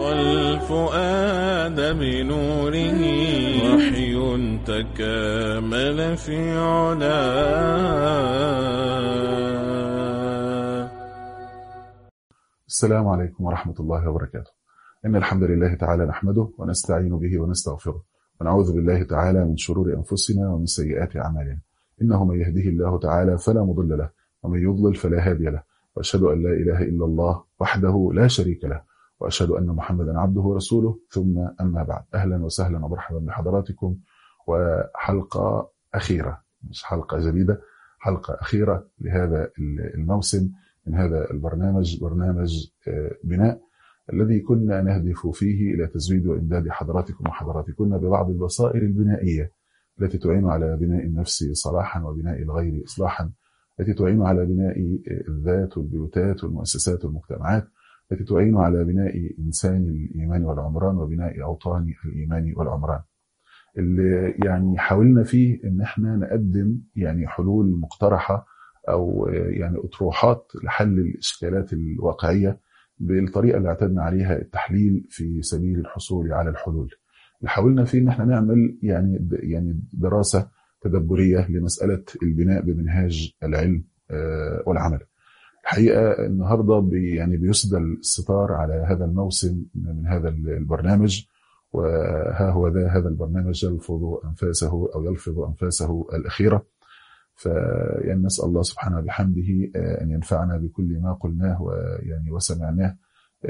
والفؤاد بنوره وحي تكامل في علاه السلام عليكم ورحمة الله وبركاته إن الحمد لله تعالى نحمده ونستعين به ونستغفره ونعوذ بالله تعالى من شرور أنفسنا ومن سيئات أعمالنا إنه من يهده الله تعالى فلا مضل له ومن يضلل فلا هادي له وأشهد أن لا إله إلا الله وحده لا شريك له وأشهد أن محمدا عبده ورسوله ثم أما بعد أهلا وسهلا ومرحبا بحضراتكم وحلقة أخيرة مش حلقة جديدة حلقة أخيرة لهذا الموسم من هذا البرنامج برنامج بناء الذي كنا نهدف فيه إلى تزويد وإمداد حضراتكم وحضراتكن ببعض البصائر البنائية التي تعين على بناء النفس صلاحا وبناء الغير إصلاحا التي تعين على بناء الذات والبيوتات والمؤسسات والمجتمعات التي تعين على بناء إنسان الإيمان والعمران وبناء أوطان الإيمان والعمران اللي يعني حاولنا فيه ان احنا نقدم يعني حلول مقترحه او يعني اطروحات لحل الاشكالات الواقعيه بالطريقه اللي اعتدنا عليها التحليل في سبيل الحصول على الحلول. اللي حاولنا فيه ان احنا نعمل يعني يعني دراسه تدبريه لمساله البناء بمنهاج العلم والعمل. الحقيقه النهارده بي يعني بيسدل الستار على هذا الموسم من هذا البرنامج وها هو ذا هذا البرنامج يلفظ انفاسه او يلفظ انفاسه الاخيره فيعني نسال الله سبحانه بحمده ان ينفعنا بكل ما قلناه ويعني وسمعناه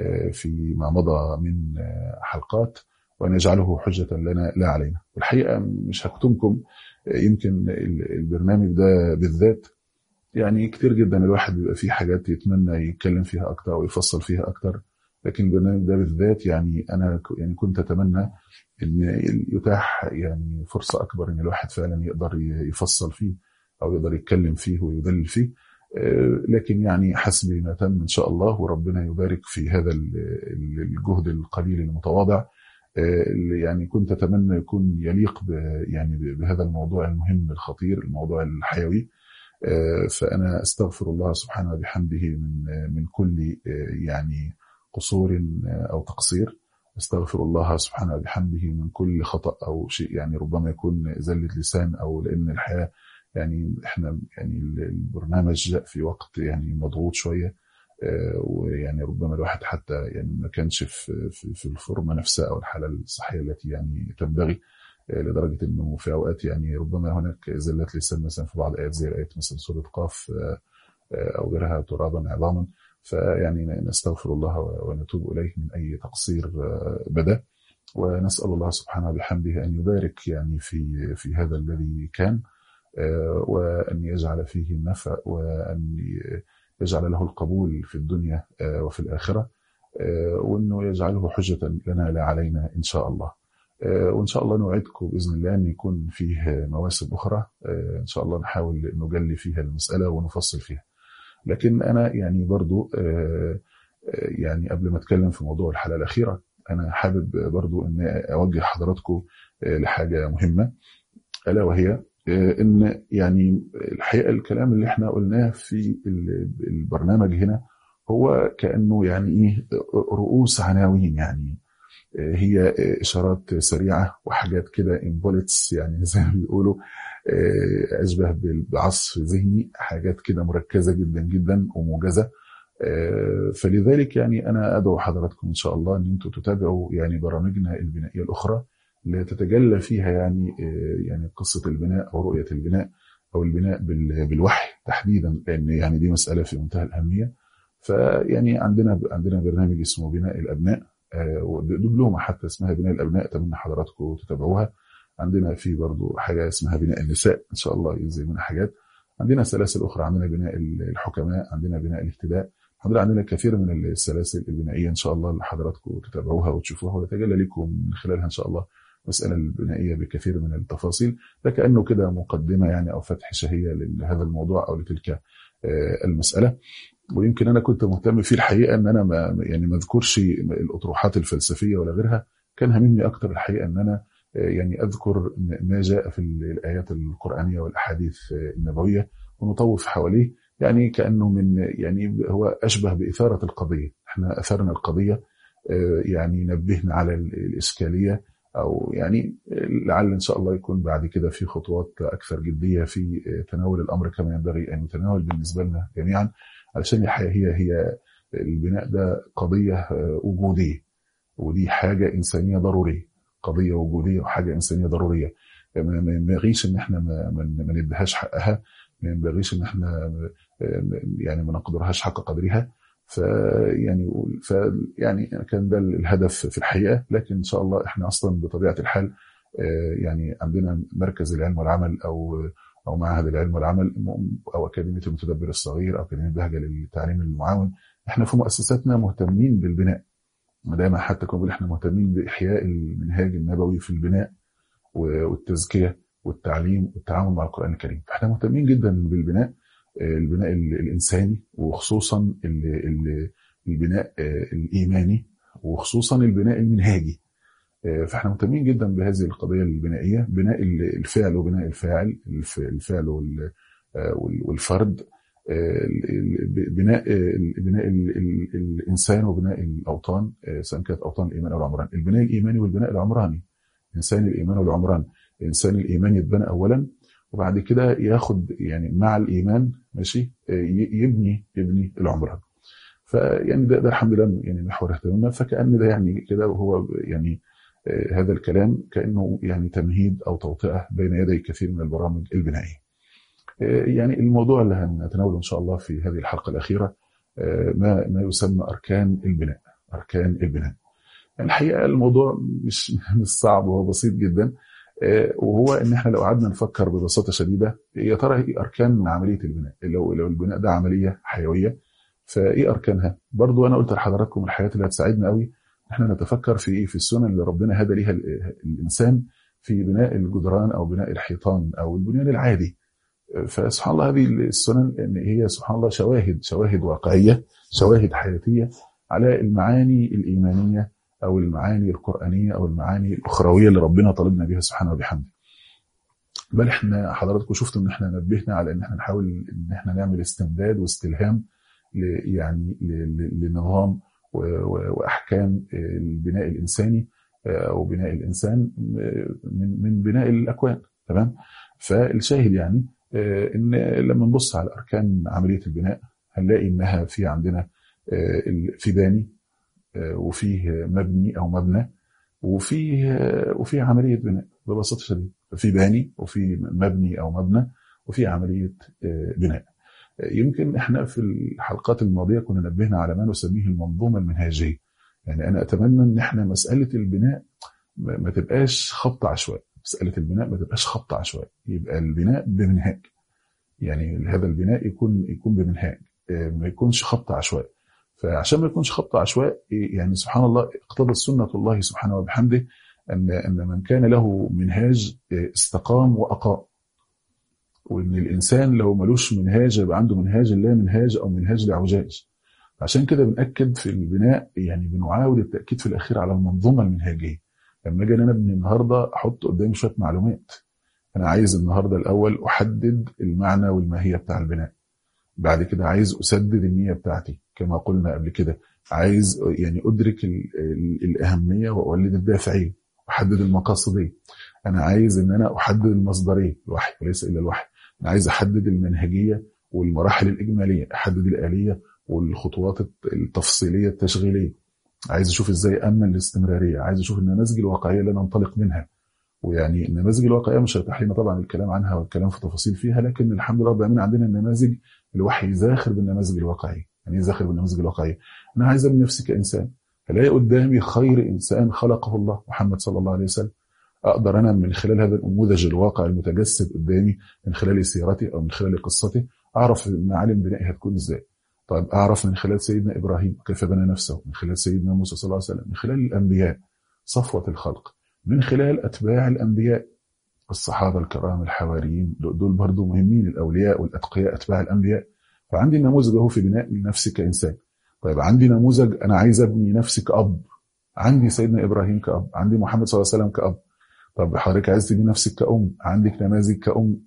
فيما مضى من حلقات وان يجعله حجه لنا لا علينا والحقيقه مش هكتمكم يمكن البرنامج ده بالذات يعني كتير جدا الواحد بيبقى فيه حاجات يتمنى يتكلم فيها اكتر او يفصل فيها اكتر لكن البرنامج ده بالذات يعني انا يعني كنت اتمنى ان يتاح يعني فرصه اكبر ان الواحد فعلا يقدر يفصل فيه او يقدر يتكلم فيه ويدلل فيه لكن يعني حسبي ما تم ان شاء الله وربنا يبارك في هذا الجهد القليل المتواضع اللي يعني كنت اتمنى يكون يليق يعني بهذا الموضوع المهم الخطير الموضوع الحيوي فانا استغفر الله سبحانه وبحمده من من كل يعني قصور او تقصير استغفر الله سبحانه وبحمده من كل خطا او شيء يعني ربما يكون زله لسان او لان الحياه يعني احنا يعني البرنامج جاء في وقت يعني مضغوط شويه ويعني ربما الواحد حتى يعني ما كانش في في الفورمه نفسها او الحاله الصحيه التي يعني تنبغي لدرجه انه في اوقات يعني ربما هناك زلات لسان مثلا في بعض الايات زي الايات مثلا سوره قاف او غيرها ترابا عظاما فيعني نستغفر الله ونتوب اليه من اي تقصير بدا ونسال الله سبحانه بحمده ان يبارك يعني في في هذا الذي كان وان يجعل فيه النفع وان يجعل له القبول في الدنيا وفي الاخره وانه يجعله حجه لنا لا علينا ان شاء الله. وان شاء الله نوعدكم باذن الله ان يكون فيه مواسم اخرى ان شاء الله نحاول نجلي فيها المساله ونفصل فيها. لكن انا يعني برضو يعني قبل ما اتكلم في موضوع الحلقه الاخيره انا حابب برضو ان اوجه حضراتكم لحاجه مهمه الا وهي ان يعني الحقيقه الكلام اللي احنا قلناه في البرنامج هنا هو كانه يعني ايه رؤوس عناوين يعني هي اشارات سريعه وحاجات كده امبوليتس يعني زي ما بيقولوا اشبه بعصف ذهني حاجات كده مركزه جدا جدا وموجزه فلذلك يعني انا ادعو حضراتكم ان شاء الله ان انتم تتابعوا يعني برامجنا البنائيه الاخرى اللي تتجلى فيها يعني يعني قصه البناء او رؤيه البناء او البناء بالوحي تحديدا لان يعني دي مساله في منتهى الاهميه فيعني عندنا عندنا برنامج اسمه بناء الابناء ودبلومه حتى اسمها بناء الابناء اتمنى حضراتكم تتابعوها عندنا في برضو حاجه اسمها بناء النساء ان شاء الله ينزل منها حاجات عندنا سلاسل اخرى عندنا بناء الحكماء عندنا بناء الاهتداء الحمد لله عندنا كثير من السلاسل البنائيه ان شاء الله اللي حضراتكم تتابعوها وتشوفوها ويتجلى لكم من خلالها ان شاء الله المساله البنائيه بكثير من التفاصيل ده كانه كده مقدمه يعني او فتح شهيه لهذا الموضوع او لتلك المساله ويمكن انا كنت مهتم فيه الحقيقه ان انا ما يعني ما اذكرش الاطروحات الفلسفيه ولا غيرها كان هممني اكتر الحقيقه ان انا يعني اذكر ما جاء في الايات القرانيه والاحاديث النبويه ونطوف حواليه يعني كانه من يعني هو اشبه باثاره القضيه احنا اثرنا القضيه يعني نبهنا على الإشكالية أو يعني لعل إن شاء الله يكون بعد كده في خطوات أكثر جدية في تناول الأمر كما ينبغي أن يتناول بالنسبة لنا جميعا علشان الحقيقة هي هي البناء ده قضية وجودية ودي حاجة إنسانية ضرورية قضية وجودية وحاجة إنسانية ضرورية ما ينبغيش إن إحنا ما نديهاش حقها ما ينبغيش إن إحنا يعني ما نقدرهاش حق قدرها فيعني ف يعني كان ده الهدف في الحقيقه لكن ان شاء الله احنا اصلا بطبيعه الحال يعني عندنا مركز العلم والعمل او او معهد العلم والعمل او اكاديميه المتدبر الصغير او اكاديميه بهجه للتعليم المعاون احنا في مؤسساتنا مهتمين بالبناء دايما حتى كنا احنا مهتمين باحياء المنهاج النبوي في البناء والتزكيه والتعليم والتعامل مع القران الكريم فاحنا مهتمين جدا بالبناء البناء الإنساني وخصوصا البناء الإيماني وخصوصا البناء المنهاجي فاحنا مهتمين جدا بهذه القضية البنائية بناء الفعل وبناء الفاعل الفعل والفرد بناء بناء الانسان وبناء الاوطان سواء كانت اوطان الايمان او العمران البناء الايماني والبناء العمراني انسان الايمان والعمران انسان الايمان يتبنى اولا وبعد كده ياخد يعني مع الايمان ماشي يبني يبني العمران فيعني ده, ده الحمد لله يعني محور اهتمامنا فكان ده يعني كده وهو يعني هذا الكلام كانه يعني تمهيد او توطئه بين يدي كثير من البرامج البنائيه. يعني الموضوع اللي هنتناوله ان شاء الله في هذه الحلقه الاخيره ما ما يسمى اركان البناء، اركان البناء. الحقيقه الموضوع مش مش صعب هو بسيط جدا وهو ان احنا لو قعدنا نفكر ببساطه شديده يا ترى ايه اركان عمليه البناء؟ لو لو البناء ده عمليه حيويه فايه اركانها؟ برضو انا قلت لحضراتكم الحاجات اللي هتساعدنا قوي احنا نتفكر في ايه؟ في السنن اللي ربنا هدى ليها الانسان في بناء الجدران او بناء الحيطان او البنيان العادي. فسبحان الله هذه السنن ان هي سبحان الله شواهد شواهد واقعيه شواهد حياتيه على المعاني الايمانيه او المعاني القرانيه او المعاني الاخرويه اللي ربنا طالبنا بها سبحانه وبحمده. بل احنا حضراتكم شفتوا ان احنا نبهنا على ان احنا نحاول ان احنا نعمل استمداد واستلهام يعني لنظام واحكام البناء الانساني او بناء الانسان من من بناء الاكوان تمام فالشاهد يعني ان لما نبص على اركان عمليه البناء هنلاقي انها في عندنا في باني وفيه مبني او مبنى وفيه وفي عمليه بناء ببساطه شديده في باني وفي مبني او مبنى وفي عمليه بناء يمكن احنا في الحلقات الماضيه كنا نبهنا على ما نسميه المنظومه المنهجيه يعني انا اتمنى ان احنا مساله البناء ما تبقاش خبط عشوائي مساله البناء ما تبقاش خبط عشوائي يبقى البناء بمنهاج يعني هذا البناء يكون يكون بمنهاج ما يكونش خبط عشوائي فعشان ما يكونش خبط عشوائي يعني سبحان الله اقتضت سنه الله سبحانه وبحمده ان ان من كان له منهاج استقام واقام وان الانسان لو ملوش منهاج يبقى عنده منهاج لا منهاج او منهاج لاعوجاج عشان كده بنأكد في البناء يعني بنعاود التأكيد في الأخير على المنظومة المنهجية لما أجي أنا أبني النهاردة أحط قدامي شوية معلومات أنا عايز النهاردة الأول أحدد المعنى والماهية بتاع البناء بعد كده عايز أسدد النية بتاعتي كما قلنا قبل كده عايز يعني أدرك ال ال الأهمية وأولد الدافعية أحدد المقاصدية أنا عايز إن أنا أحدد المصدرية الوحي وليس إلا الوحي أنا عايز أحدد المنهجية والمراحل الإجمالية أحدد الآلية والخطوات التفصيليه التشغيليه عايز اشوف ازاي امن الاستمراريه عايز اشوف النماذج الواقعيه اللي ننطلق منها ويعني النماذج الواقعيه مش هيتاح لنا طبعا الكلام عنها والكلام في تفاصيل فيها لكن الحمد لله رب العالمين عندنا النماذج الوحي زاخر بالنماذج الواقعيه يعني ايه زاخر بالنماذج الواقعيه انا عايز ابني نفسي كانسان الاقي قدامي خير انسان خلقه الله محمد صلى الله عليه وسلم اقدر انا من خلال هذا النموذج الواقع المتجسد قدامي من خلال سيرتي او من خلال قصتي اعرف معالم بنائي هتكون ازاي طيب أعرف من خلال سيدنا إبراهيم كيف بنى نفسه من خلال سيدنا موسى صلى الله عليه وسلم من خلال الأنبياء صفوة الخلق من خلال أتباع الأنبياء الصحابة الكرام الحواريين دول برضو مهمين الأولياء والأتقياء أتباع الأنبياء فعندي النموذج اهو في بناء نفسي كإنسان طيب عندي نموذج أنا عايز أبني نفسي كأب عندي سيدنا إبراهيم كأب عندي محمد صلى الله عليه وسلم كأب طب حضرتك عايز تبني نفسك كأم عندك نماذج كأم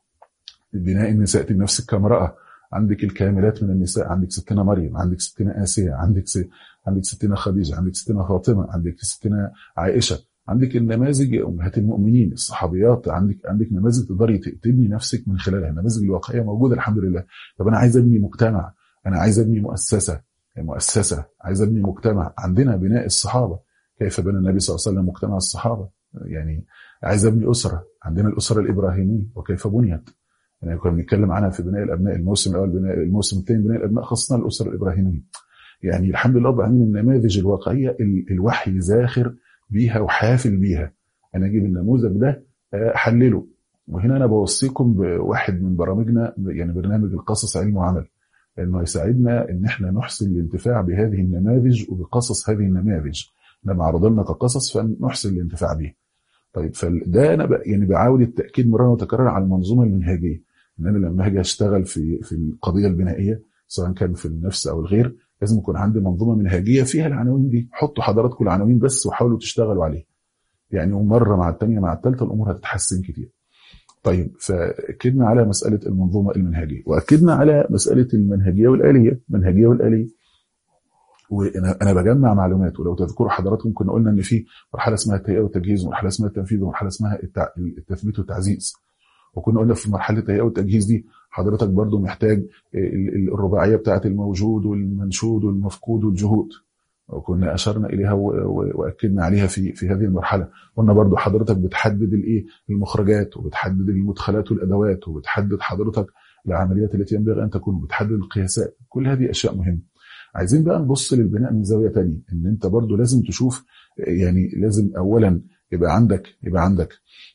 بناء النساء تبني نفسك كامرأة عندك الكاملات من النساء عندك ستنا مريم عندك ستنا آسيا عندك س... عندك ستنا خديجه عندك ستنا فاطمه عندك ستنا عائشه عندك النماذج امهات المؤمنين الصحابيات عندك عندك نماذج تقدري تبني نفسك من خلالها النماذج الواقعيه موجوده الحمد لله طب انا عايز ابني مجتمع انا عايز ابني مؤسسه مؤسسه عايز ابني مجتمع عندنا بناء الصحابه كيف بنى النبي صلى الله عليه وسلم مجتمع الصحابه يعني عايز ابني اسره عندنا الاسره الابراهيميه وكيف بنيت يعني كنا بنتكلم عنها في بناء الابناء الموسم الاول بناء الموسم الثاني بناء الابناء خاصه الاسره الابراهيميه يعني الحمد لله رب العالمين النماذج الواقعيه الوحي زاخر بيها وحافل بيها انا اجيب النموذج ده احلله وهنا انا بوصيكم بواحد من برامجنا يعني برنامج القصص علم وعمل انه يساعدنا ان احنا نحسن الانتفاع بهذه النماذج وبقصص هذه النماذج لما عرض لنا كقصص فنحسن الانتفاع به طيب فده انا يعني بعاود التاكيد مره وتكرر على المنظومه المنهجيه ان انا لما هاجي اشتغل في في القضيه البنائيه سواء كان في النفس او الغير لازم يكون عندي منظومه منهجيه فيها العناوين دي حطوا حضراتكم العناوين بس وحاولوا تشتغلوا عليها يعني ومره مع الثانيه مع الثالثه الامور هتتحسن كتير طيب فاكدنا على مساله المنظومه المنهجيه واكدنا على مساله المنهجيه والاليه المنهجيه والاليه وانا انا بجمع معلومات ولو تذكروا حضراتكم كنا قلنا ان في مرحله اسمها التهيئه والتجهيز ومرحله اسمها التنفيذ ومرحله اسمها التثبيت والتعزيز وكنا قلنا في مرحله التهيئه والتجهيز دي حضرتك برضو محتاج الرباعيه بتاعه الموجود والمنشود والمفقود والجهود وكنا اشرنا اليها واكدنا عليها في في هذه المرحله قلنا برضو حضرتك بتحدد الايه المخرجات وبتحدد المدخلات والادوات وبتحدد حضرتك العمليات التي ينبغي ان تكون وبتحدد القياسات كل هذه اشياء مهمه عايزين بقى نبص للبناء من زاويه ثانيه ان انت برضو لازم تشوف يعني لازم اولا يبقى عندك يبقى عندك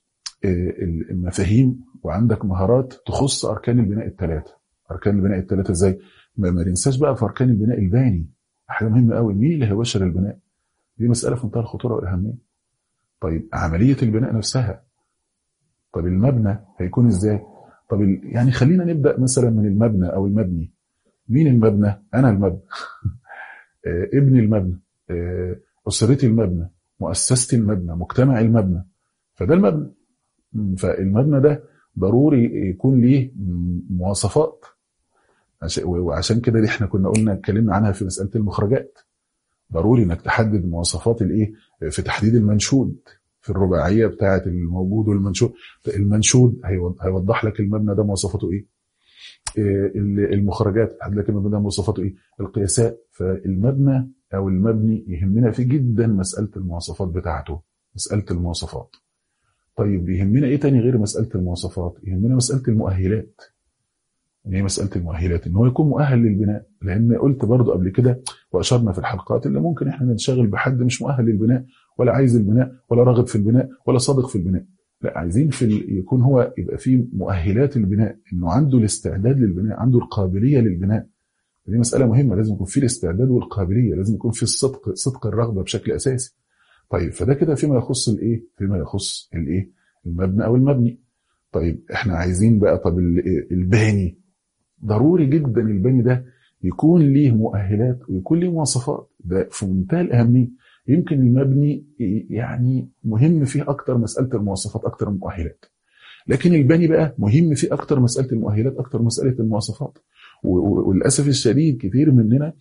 المفاهيم وعندك مهارات تخص اركان البناء الثلاثه اركان البناء الثلاثه ازاي ما, ما ننساش بقى في اركان البناء الباني حاجه مهمه قوي مين اللي هيبشر البناء دي مساله في منتهى الخطوره والاهميه طيب عمليه البناء نفسها طب المبنى هيكون ازاي طب يعني خلينا نبدا مثلا من المبنى او المبني مين المبنى انا المبنى ابني المبنى اسرتي المبنى مؤسستي المبنى مجتمعي المبنى فده المبنى فالمبنى ده ضروري يكون ليه مواصفات وعشان كده احنا كنا قلنا اتكلمنا عنها في مساله المخرجات ضروري انك تحدد مواصفات الايه في تحديد المنشود في الرباعيه بتاعه الموجود والمنشود المنشود هيوضح لك المبنى ده مواصفاته ايه المخرجات تحدد لك المبنى ده مواصفاته ايه القياسات فالمبنى او المبني يهمنا فيه جدا مساله المواصفات بتاعته مساله المواصفات طيب يهمنا ايه تاني غير مساله المواصفات يهمنا مساله المؤهلات يعني ايه مساله المؤهلات ان هو يكون مؤهل للبناء لان قلت برضو قبل كده واشرنا في الحلقات اللي ممكن احنا ننشغل بحد مش مؤهل للبناء ولا عايز البناء ولا راغب في البناء ولا صادق في البناء لا عايزين في ال... يكون هو يبقى فيه مؤهلات البناء انه عنده الاستعداد للبناء عنده القابليه للبناء دي مساله مهمه لازم يكون فيه الاستعداد والقابليه لازم يكون فيه الصدق صدق الرغبه بشكل اساسي طيب فده كده فيما يخص الايه فيما يخص الايه المبنى او المبني طيب احنا عايزين بقى طب الباني ضروري جدا الباني ده يكون ليه مؤهلات ويكون ليه مواصفات ده في منتهى الاهميه يمكن المبني يعني مهم فيه اكتر مساله المواصفات اكتر من المؤهلات لكن الباني بقى مهم فيه اكتر مساله المؤهلات اكتر مساله المواصفات وللاسف الشديد كتير مننا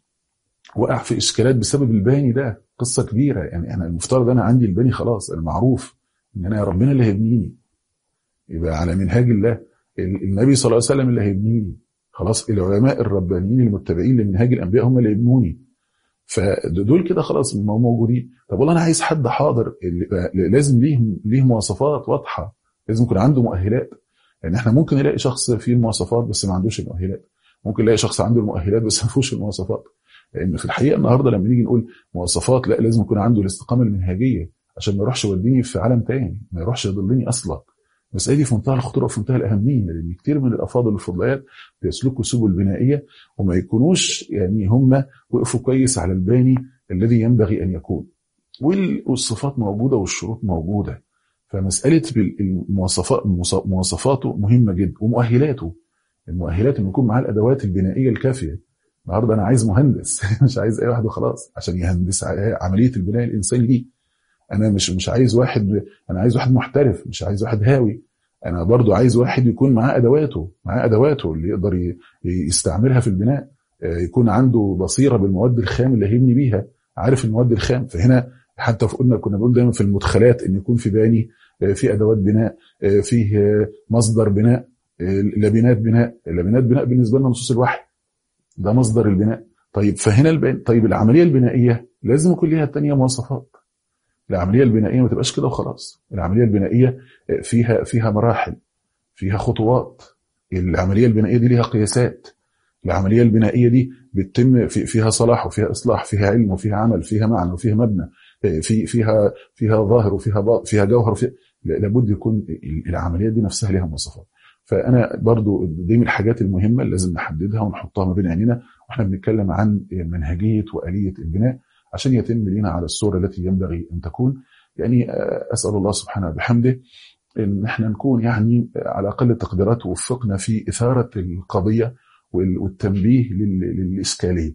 وقع في اشكالات بسبب الباني ده قصه كبيره يعني انا المفترض انا عندي الباني خلاص المعروف ان انا ربنا اللي هيبنيني يبقى على منهاج الله النبي صلى الله عليه وسلم اللي هيبنيني خلاص العلماء الربانيين المتبعين لمنهاج الانبياء هم اللي يبنوني فدول كده خلاص موجودين طب والله انا عايز حد حاضر اللي لازم ليه ليه مواصفات واضحه لازم يكون عنده مؤهلات يعني احنا ممكن نلاقي شخص فيه المواصفات بس ما عندوش المؤهلات ممكن نلاقي شخص عنده المؤهلات بس ما فيهوش المواصفات لان في الحقيقه النهارده لما نيجي نقول مواصفات لا لازم يكون عنده الاستقامه المنهجيه عشان ما يروحش يوديني في عالم تاني ما يروحش يضلني اصلا المسألة دي في منتهى الخطورة وفي منتهى الأهمية لأن كتير من الأفاضل الفضليات بيسلكوا سبل بنائية وما يكونوش يعني هم وقفوا كويس على الباني الذي ينبغي أن يكون والصفات موجودة والشروط موجودة فمسألة المواصفات مواصفاته مهمة جدا ومؤهلاته المؤهلات انه يكون معاه الادوات البنائيه الكافيه النهارده انا عايز مهندس مش عايز اي واحد وخلاص عشان يهندس عمليه البناء الانساني دي انا مش مش عايز واحد انا عايز واحد محترف مش عايز واحد هاوي انا برضو عايز واحد يكون معاه ادواته معاه ادواته اللي يقدر يستعملها في البناء يكون عنده بصيره بالمواد الخام اللي هيبني بيها عارف المواد الخام فهنا حتى قلنا كنا بنقول دايما في المدخلات ان يكون في باني في ادوات بناء فيه مصدر بناء لبنات بناء لبنات بناء بالنسبه لنا نصوص الوحي ده مصدر البناء طيب فهنا البين طيب العمليه البنائيه لازم يكون ليها الثانيه مواصفات العمليه البنائيه ما تبقاش كده وخلاص العمليه البنائيه فيها فيها مراحل فيها خطوات العمليه البنائيه دي ليها قياسات العمليه البنائيه دي بتتم في فيها صلاح وفيها اصلاح فيها علم وفيها عمل فيها معنى وفيها مبنى في فيها فيها ظاهر وفيها باطن فيها جوهر وفيها لابد يكون العمليه دي نفسها ليها مواصفات فانا برضو دي من الحاجات المهمه اللي لازم نحددها ونحطها ما بين عينينا واحنا بنتكلم عن منهجيه واليه البناء عشان يتم لنا على الصوره التي ينبغي ان تكون يعني اسال الله سبحانه وبحمده ان احنا نكون يعني على اقل التقديرات وفقنا في اثاره القضيه والتنبيه للاشكاليه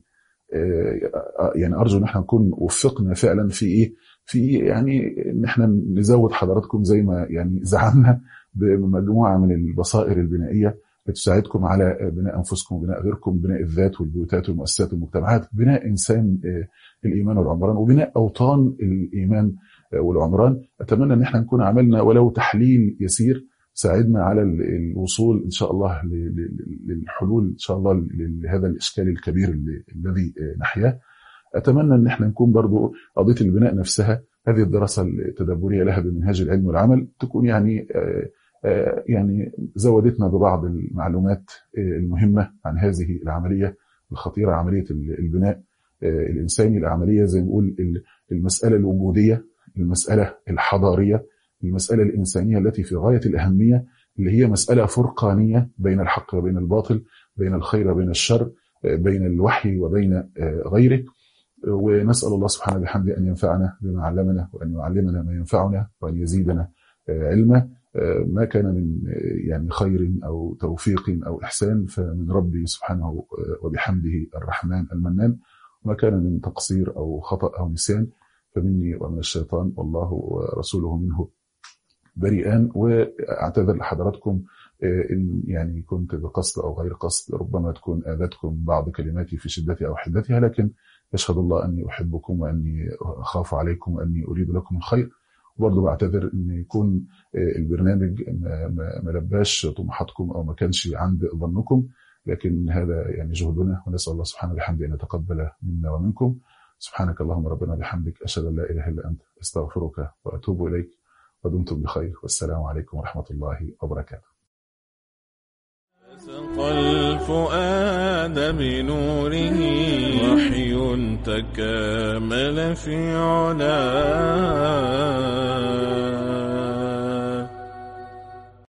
يعني ارجو ان احنا نكون وفقنا فعلا في ايه في يعني ان احنا نزود حضراتكم زي ما يعني زعمنا بمجموعه من البصائر البنائيه لتساعدكم على بناء انفسكم وبناء غيركم بناء الذات والبيوتات والمؤسسات والمجتمعات بناء انسان الايمان والعمران وبناء اوطان الايمان والعمران اتمنى ان احنا نكون عملنا ولو تحليل يسير ساعدنا على الوصول ان شاء الله للحلول ان شاء الله لهذا الاشكال الكبير الذي نحياه اتمنى ان احنا نكون برضو قضيه البناء نفسها هذه الدراسه التدبريه لها بمنهاج العلم والعمل تكون يعني يعني زودتنا ببعض المعلومات المهمه عن هذه العمليه الخطيره عمليه البناء الانساني العمليه زي ما نقول المساله الوجوديه المساله الحضاريه المساله الانسانيه التي في غايه الاهميه اللي هي مساله فرقانيه بين الحق وبين الباطل بين الخير وبين الشر بين الوحي وبين غيره ونسال الله سبحانه وبحمده ان ينفعنا بما علمنا وان يعلمنا ما ينفعنا وان يزيدنا علما ما كان من يعني خير او توفيق او احسان فمن ربي سبحانه وبحمده الرحمن المنان وما كان من تقصير او خطا او نسيان فمني ومن الشيطان والله ورسوله منه بريئان واعتذر لحضراتكم ان يعني كنت بقصد او غير قصد ربما تكون اذتكم بعض كلماتي في شدتها او حدتها لكن يشهد الله اني احبكم واني اخاف عليكم واني اريد لكم الخير وبرضه بعتذر ان يكون البرنامج ما لباش طموحاتكم او ما كانش عند ظنكم لكن هذا يعني جهدنا ونسال الله سبحانه وبحمده ان يتقبل منا ومنكم سبحانك اللهم ربنا بحمدك اشهد ان لا اله الا انت استغفرك واتوب اليك ودمتم بخير والسلام عليكم ورحمه الله وبركاته. سقى الفؤاد بنوره وحي تكامل في علاه